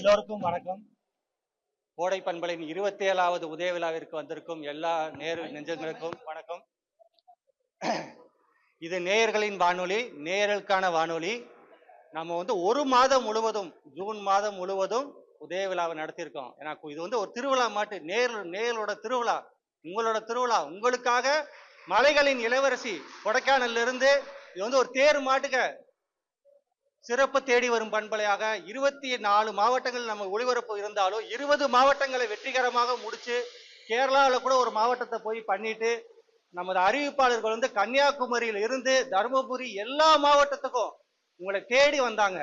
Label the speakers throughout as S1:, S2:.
S1: எல்லோருக்கும் வணக்கம் கோடை பண்பலின் இருபத்தி ஏழாவது உதய விழாவிற்கு வந்திருக்கும் எல்லா நேரு நெஞ்சங்களுக்கும் வணக்கம் இது நேயர்களின் வானொலி நேயர்களுக்கான வானொலி நம்ம வந்து ஒரு மாதம் முழுவதும் ஜூன் மாதம் முழுவதும் உதய விழாவை நடத்தியிருக்கோம் ஏன்னா இது வந்து ஒரு திருவிழா மாட்டு நேர் நேயரோட திருவிழா உங்களோட திருவிழா உங்களுக்காக மலைகளின் இளவரசி கொடைக்கானல்ல இருந்து இது வந்து ஒரு தேர் மாட்டுக்க சிறப்பு தேடி வரும் பண்பலையாக இருபத்தி நாலு மாவட்டங்கள் நம்ம ஒளிபரப்பு இருந்தாலும் இருபது மாவட்டங்களை வெற்றிகரமாக முடிச்சு கேரளாவில் கூட ஒரு மாவட்டத்தை போய் பண்ணிட்டு நமது அறிவிப்பாளர்கள் வந்து கன்னியாகுமரியில் இருந்து தருமபுரி எல்லா மாவட்டத்துக்கும் உங்களை தேடி வந்தாங்க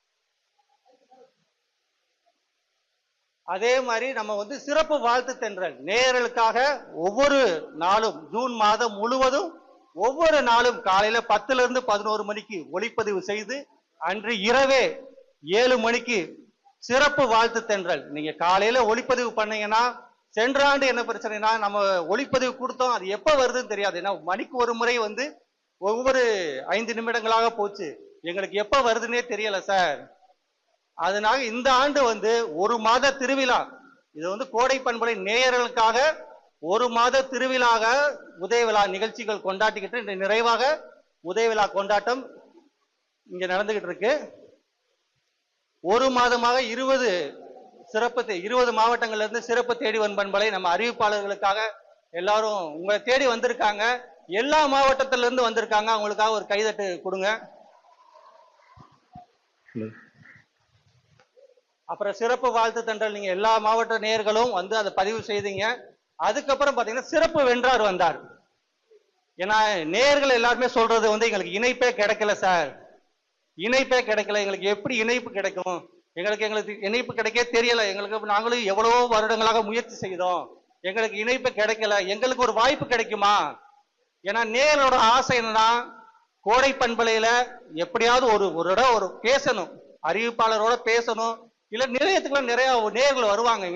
S1: அதே மாதிரி நம்ம வந்து சிறப்பு வாழ்த்து தென்றல் நேயர்களுக்காக ஒவ்வொரு நாளும் ஜூன் மாதம் முழுவதும் ஒவ்வொரு நாளும் காலையில பத்துல இருந்து பதினோரு மணிக்கு ஒளிப்பதிவு செய்து அன்று இரவே ஏழு மணிக்கு சிறப்பு வாழ்த்து தென்றல் நீங்க காலையில ஒளிப்பதிவு பண்ணீங்கன்னா சென்ற ஆண்டு என்ன பிரச்சனைனா நம்ம ஒளிப்பதிவு கொடுத்தோம் அது எப்ப வருதுன்னு தெரியாது ஏன்னா மணிக்கு ஒரு முறை வந்து ஒவ்வொரு ஐந்து நிமிடங்களாக போச்சு எங்களுக்கு எப்ப வருதுன்னே தெரியல சார் அதனால இந்த ஆண்டு வந்து ஒரு மாத திருவிழா இது வந்து கோடை பண்பலை நேயர்களுக்காக ஒரு மாத திருவிழாக உதய விழா நிகழ்ச்சிகள் கொண்டாட்டிக்கிட்டு இன்று நிறைவாக உதய விழா கொண்டாட்டம் இங்க நடந்துகிட்டு இருக்கு ஒரு மாதமாக இருபது சிறப்பு தே- இருபது மாவட்டங்கள்ல இருந்து சிறப்பு தேடி வரும் பண்பலை நம்ம அறிவிப்பாளர்களுக்காக எல்லாரும் உங்களை தேடி வந்திருக்காங்க எல்லா மாவட்டத்தில இருந்து வந்திருக்காங்க அவங்களுக்காக ஒரு கைதட்டு கொடுங்க அப்புறம் சிறப்பு வாழ்த்து தண்டல் நீங்க எல்லா மாவட்ட நேயர்களும் வந்து அதை பதிவு செய்தீங்க அதுக்கப்புறம் பாத்தீங்கன்னா சிறப்பு வென்றார் வந்தார் ஏன்னா நேயர்கள் எல்லாருமே சொல்றது வந்து எங்களுக்கு இணைப்பே கிடைக்கல சார் இணைப்பே கிடைக்கல எங்களுக்கு எப்படி இணைப்பு கிடைக்கும் எங்களுக்கு எங்களுக்கு இணைப்பு கிடைக்க தெரியல எங்களுக்கு நாங்களும் எவ்வளவோ வருடங்களாக முயற்சி செய்தோம் எங்களுக்கு இணைப்பு கிடைக்கல எங்களுக்கு ஒரு வாய்ப்பு கிடைக்குமா ஏன்னா நேயரோட ஆசை என்னன்னா கோடை பண்பலையில எப்படியாவது ஒரு ஒரு இடம் ஒரு பேசணும் அறிவிப்பாளரோட பேசணும் இல்ல நிலையத்துக்குலாம் நிறைய நேயர்கள் வருவாங்க